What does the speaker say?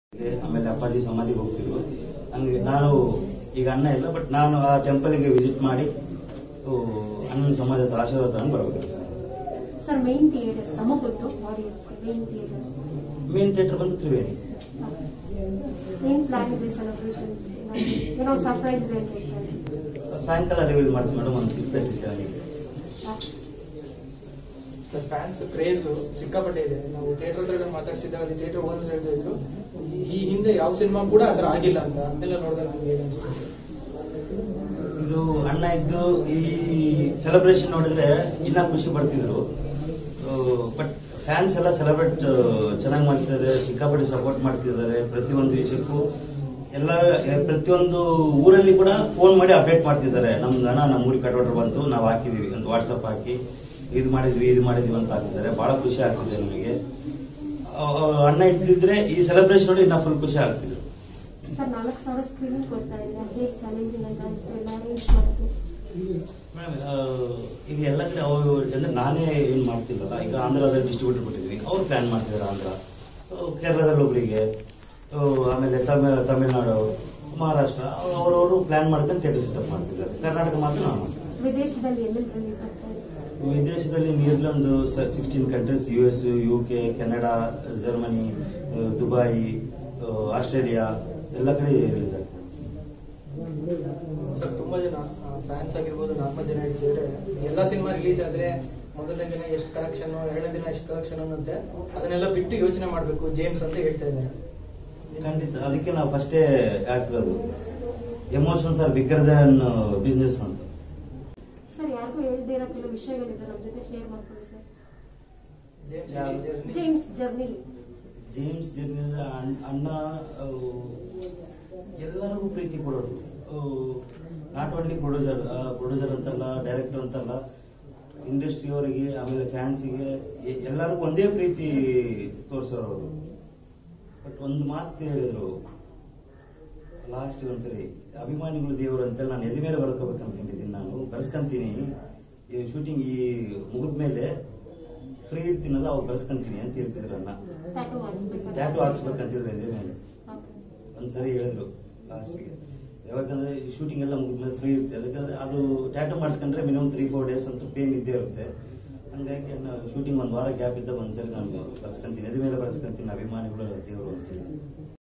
ಆಮೇಲೆ ಅಪ್ಪಾಜಿ ಸಮಾಧಿಗೆ ಹೋಗ್ತಿದ್ರು ಹಂಗೆ ನಾನು ಈಗ ಅಣ್ಣ ಇಲ್ಲ ಬಟ್ ನಾನು ಆ ಟೆಂಪಲ್ಗೆ ವಿಸಿಟ್ ಮಾಡಿ ಆ, ಅಣ್ಣನ ಸಮಾಧಿ ಹತ್ರ ಆಶೀರ್ವಾದ ತಗೊಂಡು ಬರ್ಬೇಕು ಸರ್ ಮೇನ್ ಥಿಯೇಟರ್ಸ್ ನಮಗ್ ಗೊತ್ತು ಆಡಿಯನ್ಸ್ಗೆ ಮೇನ್ ಥಿಯೇಟರ್ಸ್ ಮೇನ್ ಥಿಯೇಟರ್ ಬಂದು ತ್ರಿವೇಣಿ ಏನ್ ಪ್ಲಾನ್ ಇದೆ ಸೆಲೆಬ್ರೇಷನ್ಸ್ ಏನೋ ಸರ್ಪ್ರೈಸ್ ಇದೆ ಅಂತ ಹೇಳ್ತಾರೆ ಸಾಯಂಕಾಲ ರಿವೀಲ್ ಮಾಡ್ತೀವಿ ಮೇಡಮ್ ಒಂದು ಸಿಕ್ಸ್ ತರ್ಟಿ ಸೆವೆನ್ಗೆ ಸರ್ ಫ್ಯಾನ್ಸ್ ಕ್ರೇಜ್ ಸಿಕ್ಕಾಪಟ್ಟೆ ಇದೆ ನಾವು ಥಿಯೇಟರ್ ಹತ್ರ ಮಾತಾಡ್ಸಿದಾಗ ಅಲ್ಲಿ ಥಿಯೇಟರ್ ಓನರ್ಸ್ ಹೇಳ್ತಾ ಇದ್ರು ಈ- ಈ ಹಿಂದೆ ಯಾವ ಸಿನಿಮಾ ಕೂಡ ಅದ್ರ ಆಗಿಲ್ಲ ಅಂತ ಅದೆಲ್ಲ ನೋಡಿದಾಗ ನಮ್ಗೆ ಏನ್ ಅನ್ಸುತ್ತೆ ಇದು ಅಣ್ಣ ಇದ್ದು ಈ ಸೆಲೆಬ್ರೇಷನ್ ನೋಡಿದ್ರೆ ಇನ್ನ ಖುಷಿ ಪಡ್ತಿದ್ರು ಬಟ್ ಫ್ಯಾನ್ಸ್ ಎಲ್ಲ ಸೆಲೆಬ್ರೇಟ್ ಚೆನ್ನಾಗಿ ಮಾಡ್ತಿದ್ದಾರೆ ಸಿಕ್ಕಾಪಟ್ಟೆ ಸಪೋರ್ಟ್ ಮಾಡ್ತಿದ್ದಾರೆ ಪ್ರತಿಯೊಂದು ವಿಷಯಕ್ಕೂ ಎಲ್ಲ ಎ- ಪ್ರತಿಯೊಂದು ಊರಲ್ಲಿ ಕೂಡ ಫೋನ್ ಮಾಡಿ ಅಪ್ಡೇಟ್ ಮಾಡ್ತಿದ್ದಾರೆ ನಮ್ದು ಅಣ್ಣ ನಮ್ಮ ಊರಿಗೆ ಕಟ್ವಾಡ್ರ್ ಬಂತು ನಾವು ಹಾಕಿದೀವಿ ಅಂತ ವಾಟ್ಸಪ್ ಹಾಕಿ ಇದು ಮಾಡಿದ್ವಿ ಇದು ಮಾಡಿದ್ವಿ ಅಂತ ಹಾಕಿದ್ದಾರೆ ಬಹಳ ಖುಷಿ ಆಗ್ತಿದೆ ನಮಗೆ ಅ- ಅ- ಅಣ್ಣ ಇದ್ದಿದ್ರೆ ಈ ಸೆಲೆಬ್ರೇಷನ್ ನೋಡಿ ಇನ್ನ ಫುಲ್ ಖುಷಿ ಆಗ್ತಿದ್ರು ಸರ್ ನಾಲ್ಕು ಸಾವಿರ ಸ್ಕ್ರೀನಿಂಗ್ ಕೊಡ್ತಾ ಇದೆ ಹೇಗೆ ಚಾಲೆಂಜಿಂಗ್ ಅಂತ ಅನಿಸ್ತಾ ಎಲ್ಲ ಅರೇಂಜ್ ಮಾಡೋದು ಮೇಡಮ್ ಆ, ಈಗ ಎಲ್ಲ ಕಡೆ ಅವರು ಅಂದ್ರೆ ನಾನೇ ಏನ್ ಮಾಡ್ತಿಲ್ಲಲ್ಲ ಈಗ ಆಂಧ್ರದಲ್ಲಿ ಡಿಸ್ಟ್ರಿಬ್ಯೂಟರ್ ಕೊಟ್ಟಿದ್ದೀನಿ ಅವ್ರು ಪ್ಲಾನ್ ಮಾಡ್ತಿದ್ದಾರೆ ಆಂಧ್ರ ಆ, ಕೇರಳದಲ್ಲಿ ಒಬ್ಬರಿಗೆ ಆಮೇಲೆ ತಮಿಳ್ ತಮಿಳ್ನಾಡು ಮಹಾರಾಷ್ಟ್ರ ಅವರವರು ಪ್ಲಾನ್ ಮಾಡ್ಕೊಂಡು ಥಿಯೇಟರ್ ಸೆಟಪ್ ಮಾಡ್ತಿದ್ದಾರೆ ಕರ್ನಾಟಕ ಮಾತ್ರ ನಾವು ಮಾಡ್ತೀವಿ. ವಿದೇಶದಲ್ಲಿ ಎಲ್ಲೆಲ್ಲಿ ರಿಲೀಸ್ ಆಗ್ತಾ ಇದೆ ವಿದೇಶದಲ್ಲಿ nearly sixteen countries U S U K Canada Germany ಆ, ದುಬೈ ಆ, ಆಸ್ಟ್ರೇಲಿಯಾ ಎಲ್ಲ ಕಡೆ ರಿಲೀಸ್ ಆಗ್ತದೆ ಸರ್ ತುಂಬಾ ಜನ ಫ್ಯಾನ್ಸ್ ಆಗಿರ್ಬೋದು ನಾಲ್ಕು ಜನ ಹೇಳ್ತಿದ್ರೆ ಎಲ್ಲಾ ಸಿನಿಮಾ ರಿಲೀಸ್ ಆದ್ರೆ ಮೊದಲನೇ ದಿನ ಎಷ್ಟು ಕಲೆಕ್ಷನ್ ಎರಡನೇ ದಿನ ಎಷ್ಟು ಕಲೆಕ್ಷನ್ ಅನ್ನಂತೆ ಅದನ್ನೆಲ್ಲ ಬಿಟ್ಟು ಯೋಚನೆ ಮಾಡ್ಬೇಕು ಜೇಮ್ಸ್ ಅಂತ ಹೇಳ್ತಾ ಇದ್ದಾರೆ ಖಂಡಿತ ಅದಕ್ಕೆ ನಾವು ಫಸ್ಟೇ ಹಾಕಿರೋದು emotions are bigger than business ಅಂತ ಸರ್ ಯಾರಿಗೂ ಹೇಳ್ದೇ ಇರೋ ಕೆಲವು ವಿಷಯಗಳಿದೆ ನಮ್ಮ ಜೊತೆ ಶೇರ್ ಮಾಡ್ಕೊಳ್ಳಿ ಸರ್ ಜೇಮ್ಸ್ ಯಾವ- journey. ಜೇಮ್ಸ್ ಜರ್ನಿ ಜೇಮ್ಸ್ ಜರ್ನಿಯಿಂದ ಅಣ್ಣ ಆ, ಎಲ್ಲರಿಗೂ ಪ್ರೀತಿ ಕೊಡೋರು ನಾಟ್ ಓನ್ಲಿ ಪ್ರೊಡ್ಯೂಸರ್ ಪ್ರೊಡ್ಯೂಸರ್ ಅಂತಲ್ಲ ಡೈರೆಕ್ಟರ್ ಅಂತಲ್ಲ ಇಂಡಸ್ಟ್ರಿ ಅವರಿಗೆ ಆಮೇಲೆ ಫ್ಯಾನ್ಸಿಗೆ ಎಲ್ಲರಿಗೂ ಒಂದೇ ಪ್ರೀತಿ ತೋರಿಸೋರು ಅವರು ಬಟ್ ಒಂದು ಮಾತು ಹೇಳಿದ್ರು ಲಾಸ್ಟ್ ಒಂದ್ಸರಿ ಅಭಿಮಾನಿಗಳು ದೇವರು ಅಂತೇಳಿ ನಾನು ಎದೆ ಮೇಲೆ ಬರ್ಕೋಬೇಕು ಅನ್ಕೊಂಡಿದ್ದೀನಿ ನಾನು ಬರ್ಸ್ಕೊಂತೀನಿ ಈ ಶೂಟಿಂಗ್ ಈ ಮುಗಿದ ಮೇಲೆ ಫ್ರೀ ಇರ್ತೀನಲ್ಲ ಅವಾಗ ಬರ್ಸ್ಕೊಂತೀನಿ ಅಂತ ಹೇಳ್ತಿದ್ರು ಅಣ್ಣ ಟ್ಯಾಟೂ ಮಾಡಿಸ್ಬೇಕು ಟ್ಯಾಟು ಹಾಕ್ಸ್ಬೇಕಂತಿದ್ರು ಎದೆ ಮೇಲೆ ಒಂದ್ಸರಿ ಹೇಳಿದ್ರು ಲಾಸ್ಟ್ಗೆ ಯಾಕಂದ್ರೆ ಶೂಟಿಂಗ್ ಎಲ್ಲ ಮುಗಿದ್ಮೇಲೆ ಫ್ರೀ ಇರುತ್ತೆ ಅದಕ್ಕಂದ್ರೆ ಅದು ಟ್ಯಾಟು ಮಾಡಿಸ್ಕೊಂಡ್ರೆ ಮಿನಿಮಮ್ ತ್ರೀ ಫೋರ್ ಡೇಸ್ ಅಂತೂ ಪೇನ್ ಇದ್ದೇ ಇರುತ್ತೆ ಹಂಗಾಗಿ ಶೂಟಿಂಗ್ ಒಂದು ವಾರ ಗ್ಯಾಪ್ ಇದ್ದಾಗ ಒಂದ್ಸರಿ ನಾನು ಬರ್ಸ್ಕೊಂತೀನಿ ಎದೆ ಮೇಲೆ ಬರ್ಸ್ಕೊಂತೀನಿ ಅಭಿಮಾನಿಗಳು ದೇವರು ಅಂತಿಲ್ಲ